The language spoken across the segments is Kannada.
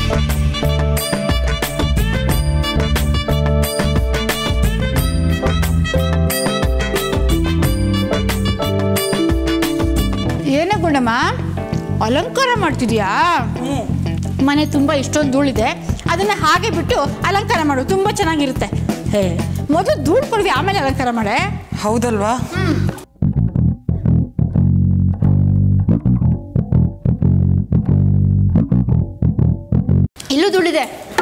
ಏನೇ ಗುಂಡಮ್ಮ ಅಲಂಕಾರ ಮಾಡ್ತಿದ್ಯಾ ಮನೆ ತುಂಬ ಇಷ್ಟೊಂದು ಧೂಳಿದೆ ಅದನ್ನ ಹಾಗೆ ಬಿಟ್ಟು ಅಲಂಕಾರ ಮಾಡು ತುಂಬ ಚೆನ್ನಾಗಿರುತ್ತೆ ಹೇ ಮೊದಲು ಧೂಳು ಕೊಡ್ವಿ ಆಮೇಲೆ ಅಲಂಕಾರ ಮಾಡೆ ಹೌದಲ್ವಾ ಇಲ್ಲೂ ಧೂಳಿದೆ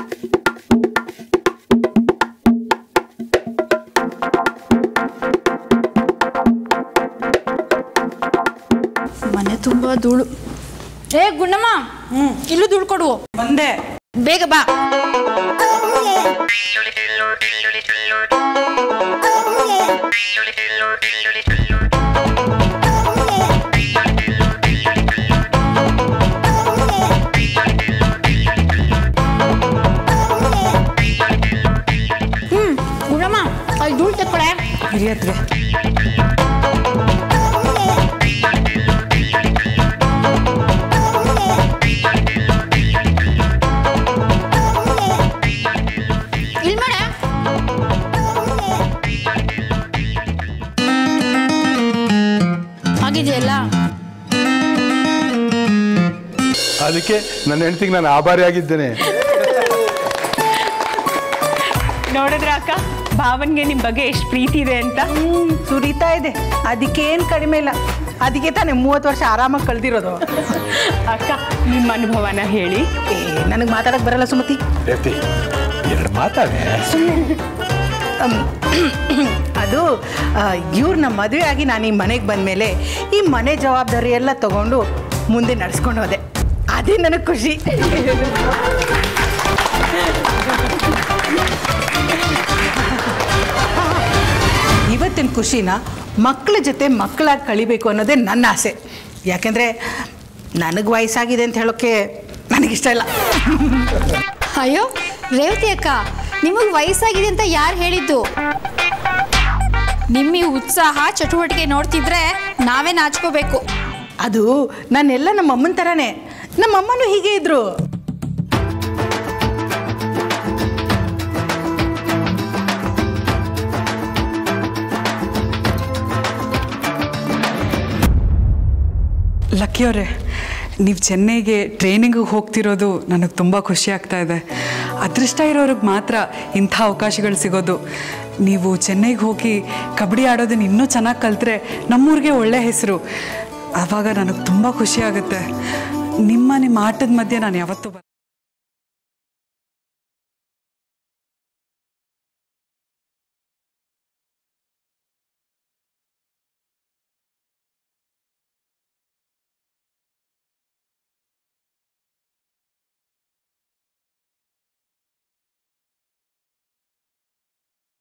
ಮನೆ ತುಂಬ ಧೂಳು ಏ ಗುಂಡಮ್ಮ ಇಲ್ಲೂ ಧೂಳು ಕೊಡು ಬಂದೆ ಬೇಗ ಬಾ ಹ್ಮ್ ಗುಂಡಮ್ಮ ಅಲ್ಲಿ ಧೂಳು ತಕ್ಕೊಳೆ ಹಿರಿಯತ್ಗೆ ಇಲ್ಲಿ ಮಾಡೆ ಆಗಿದೆಯಲ್ಲ ಅದಕ್ಕೆ ನನ್ನ ಹೆಂಡತಿಗೆ ನಾನು ಆಭಾರಿ ಆಗಿದ್ದೇನೆ ನೋಡಿದ್ರ ಅಕ್ಕ ಭಾವನ್ಗೆ ನಿಮ್ ಬಗ್ಗೆ ಎಷ್ಟು ಪ್ರೀತಿ ಇದೆ ಅಂತ ಹ್ಮ್, ಸುರಿತಾ ಇದೆ ಅದಕ್ಕೇನು ಕಡಿಮೆ ಇಲ್ಲ ಅದಕ್ಕೆ ತಾನೇ ಮೂವತ್ತು ವರ್ಷ ಆರಾಮಾಗಿ ಕಳೆದಿರೋದು ಅಕ್ಕ ನಿಮ್ಮ ಅನುಭವನ ಹೇಳಿ ಏ ನನಗೆ ಮಾತಾಡಕ್ಕೆ ಬರಲ್ಲ ಸುಮತಿ ರೇವತಿ ಎರಡು ಮಾತಾಡೆ ಅಮ್, ಅದು ಇವ್ರನ್ನ ಮದುವೆ ಆಗಿ ನಾನು ಈ ಮನೆಗೆ ಬಂದಮೇಲೆ ಈ ಮನೆ ಜವಾಬ್ದಾರಿ ಎಲ್ಲ ತಗೊಂಡು ಮುಂದೆ ನಡೆಸ್ಕೊಂಡು ಹೋದೆ ಅದೇ ನನಗೆ ಖುಷಿ ಇವತ್ತಿನ ಖುಷಿನ ಮಕ್ಕಳ ಜೊತೆ ಮಕ್ಕಳಾಗಿ ಕಳಿಬೇಕು ಅನ್ನೋದೇ ನನ್ನ ಆಸೆ ಯಾಕೆಂದರೆ ನನಗೆ ವಯಸ್ಸಾಗಿದೆ ಅಂತ ಹೇಳೋಕ್ಕೆ ನನಗಿಷ್ಟ ಇಲ್ಲ ಅಯ್ಯೋ ರೇವತಿ ಅಕ್ಕ ನಿಮಗೆ ವಯಸ್ಸಾಗಿದೆ ಅಂತ ಯಾರು ಹೇಳಿದ್ದು ನಿಮ್ಮ ಈ ಉತ್ಸಾಹ ಚಟುವಟಿಕೆ ನೋಡ್ತಿದ್ರೆ ನಾವೇ ನಾಚ್ಕೋಬೇಕು ಅದು ನಾನೆಲ್ಲ ನಮ್ಮ ಅಮ್ಮನ ಥರನೇ ನಮ್ಮ ಅಮ್ಮನೂ ಹೀಗೆ ಇದ್ರು ಲಕ್ಕಿಯವರೇ ನೀವು ಚೆನ್ನೈಗೆ ಟ್ರೈನಿಂಗಿಗೆ ಹೋಗ್ತಿರೋದು ನನಗೆ ತುಂಬ ಖುಷಿ ಆಗ್ತಾ ಇದೆ ಅದೃಷ್ಟ ಇರೋರಿಗೆ ಮಾತ್ರ ಇಂಥ ಅವಕಾಶಗಳು ಸಿಗೋದು ನೀವು ಚೆನ್ನೈಗೆ ಹೋಗಿ ಕಬಡ್ಡಿ ಆಡೋದನ್ನ ಇನ್ನೂ ಚೆನ್ನಾಗಿ ಕಲ್ತ್ರೆ ನಮ್ಮೂರಿಗೆ ಒಳ್ಳೆ ಹೆಸರು ಆವಾಗ ನನಗೆ ತುಂಬ ಖುಷಿ ಆಗುತ್ತೆ ನಿಮ್ಮ ನಿಮ್ಮ ಆಟದ ಮಧ್ಯೆ ನಾನು ಯಾವತ್ತೂ ಬರ